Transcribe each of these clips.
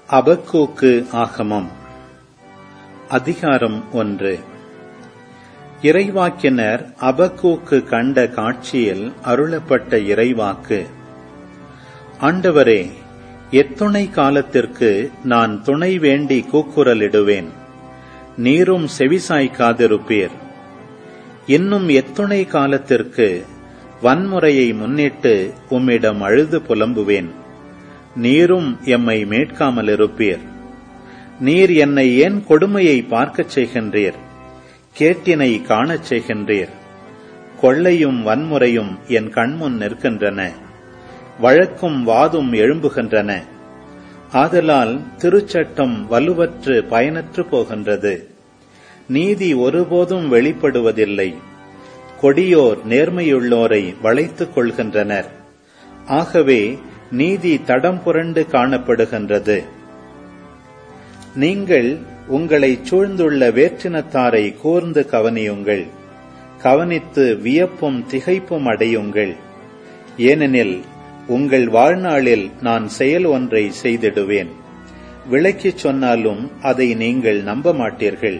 அபக்கூக்கு ஆகமம் அதிகாரம் ஒன்று இறைவாக்கினர் அபக்கூக்கு கண்ட காட்சியில் அருளப்பட்ட இறைவாக்கு ஆண்டவரே எத்துணை காலத்திற்கு நான் துணை வேண்டி கூக்குரலிடுவேன் நீரும் செவிசாய்க்காதிருப்பீர் இன்னும் எத்துணை காலத்திற்கு வன்முறையை முன்னிட்டு உம்மிடம் அழுது புலம்புவேன் நீரும் எம்மை மீட்காமல் இருப்பீர் நீர் என்னை ஏன் கொடுமையை பார்க்கச் செய்கின்றீர் கேட்டினை காணச் செய்கின்றீர் கொள்ளையும் வன்முறையும் என் கண்முன் நிற்கின்றன வழக்கும் வாதும் எழும்புகின்றன ஆதலால் திருச்சட்டம் வலுவற்று பயனற்று போகின்றது நீதி ஒருபோதும் வெளிப்படுவதில்லை கொடியோர் நேர்மையுள்ளோரை வளைத்துக் கொள்கின்றனர் ஆகவே நீதி தடம் புரண்டு காணப்படுகின்றது நீங்கள் உங்களை சூழ்ந்துள்ள வேற்றினத்தாரை கூர்ந்து கவனியுங்கள் கவனித்து வியப்பும் திகைப்பும் அடையுங்கள் ஏனெனில் உங்கள் வாழ்நாளில் நான் செயல் ஒன்றை செய்திடுவேன் விளக்கிச் சொன்னாலும் அதை நீங்கள் நம்ப மாட்டீர்கள்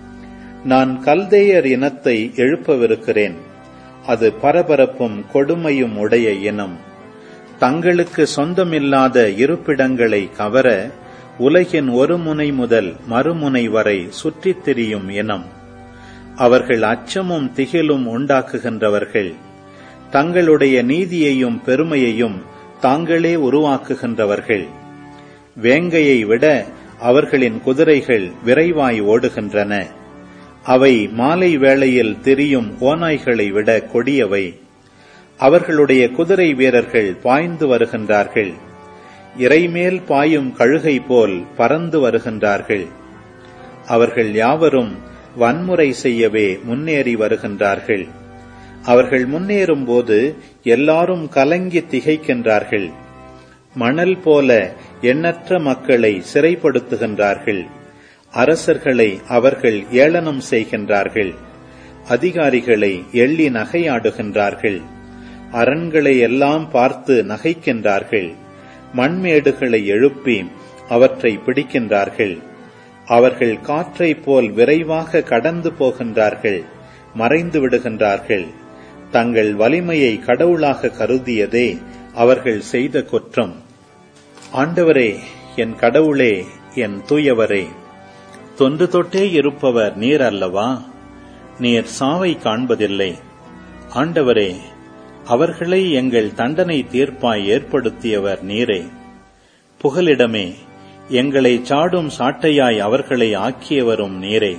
நான் கல்தேயர் இனத்தை எழுப்பவிருக்கிறேன் அது பரபரப்பும் கொடுமையும் உடைய இனம் தங்களுக்கு சொந்தமில்லாத இருப்பிடங்களை கவர உலகின் ஒரு முனை முதல் மறுமுனை வரை சுற்றித் திரியும் இனம் அவர்கள் அச்சமும் திகிலும் உண்டாக்குகின்றவர்கள் தங்களுடைய நீதியையும் பெருமையையும் தாங்களே உருவாக்குகின்றவர்கள் வேங்கையை விட அவர்களின் குதிரைகள் விரைவாய் ஓடுகின்றன அவை மாலை வேளையில் திரியும் ஓநாய்களை விட கொடியவை அவர்களுடைய குதிரை வீரர்கள் பாய்ந்து வருகின்றார்கள் இறைமேல் பாயும் கழுகை போல் பறந்து வருகின்றார்கள் அவர்கள் யாவரும் வன்முறை செய்யவே முன்னேறி வருகின்றார்கள் அவர்கள் முன்னேறும் போது எல்லாரும் கலங்கி திகைக்கின்றார்கள் மணல் போல எண்ணற்ற மக்களை சிறைப்படுத்துகின்றார்கள் அரசர்களை அவர்கள் ஏளனம் செய்கின்றார்கள் அதிகாரிகளை எள்ளி நகையாடுகின்றார்கள் அரண்களை எல்லாம் பார்த்து நகைக்கின்றார்கள் மண்மேடுகளை எழுப்பி அவற்றை பிடிக்கின்றார்கள் அவர்கள் காற்றைப் போல் விரைவாக கடந்து போகின்றார்கள் மறைந்து விடுகின்றார்கள் தங்கள் வலிமையை கடவுளாக கருதியதே அவர்கள் செய்த குற்றம் ஆண்டவரே என் கடவுளே என் தூயவரே தொன்று தொட்டே இருப்பவர் நீர் அல்லவா நீர் சாவை காண்பதில்லை ஆண்டவரே அவர்களை எங்கள் தண்டனை தீர்ப்பாய் ஏற்படுத்தியவர் நீரே புகலிடமே எங்களை சாடும் சாட்டையாய் அவர்களை ஆக்கியவரும் நீரே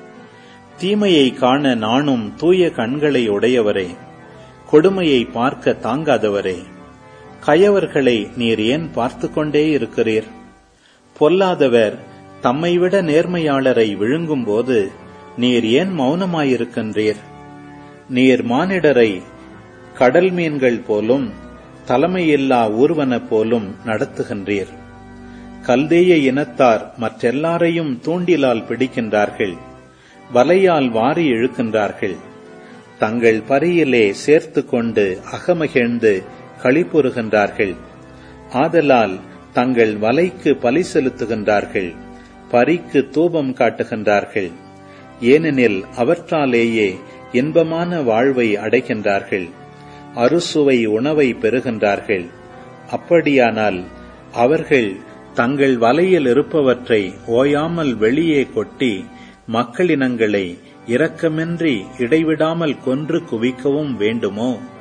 தீமையை காண நானும் தூய கண்களை உடையவரே கொடுமையை பார்க்க தாங்காதவரே கயவர்களை நீர் ஏன் பார்த்து கொண்டே இருக்கிறீர் பொல்லாதவர் தம்மை விட நேர்மையாளரை விழுங்கும்போது நீர் ஏன் மௌனமாயிருக்கின்றீர் நீர் மானிடரை கடல் மீன்கள் போலும் தலைமையில்லா ஊர்வன போலும் நடத்துகின்றீர் கல்தேய இனத்தார் மற்றெல்லாரையும் தூண்டிலால் பிடிக்கின்றார்கள் வலையால் வாரி இழுக்கின்றார்கள் தங்கள் பரியிலே சேர்த்து கொண்டு அகமகிழ்ந்து களிப்புறுகின்றார்கள் ஆதலால் தங்கள் வலைக்கு பலி செலுத்துகின்றார்கள் பரிக்கு தூபம் காட்டுகின்றார்கள் ஏனெனில் அவற்றாலேயே இன்பமான வாழ்வை அடைகின்றார்கள் அறுசுவை உணவை பெறுகின்றார்கள் அப்படியானால் அவர்கள் தங்கள் வலையில் இருப்பவற்றை ஓயாமல் வெளியே கொட்டி மக்களினங்களை இரக்கமின்றி இடைவிடாமல் கொன்று குவிக்கவும் வேண்டுமோ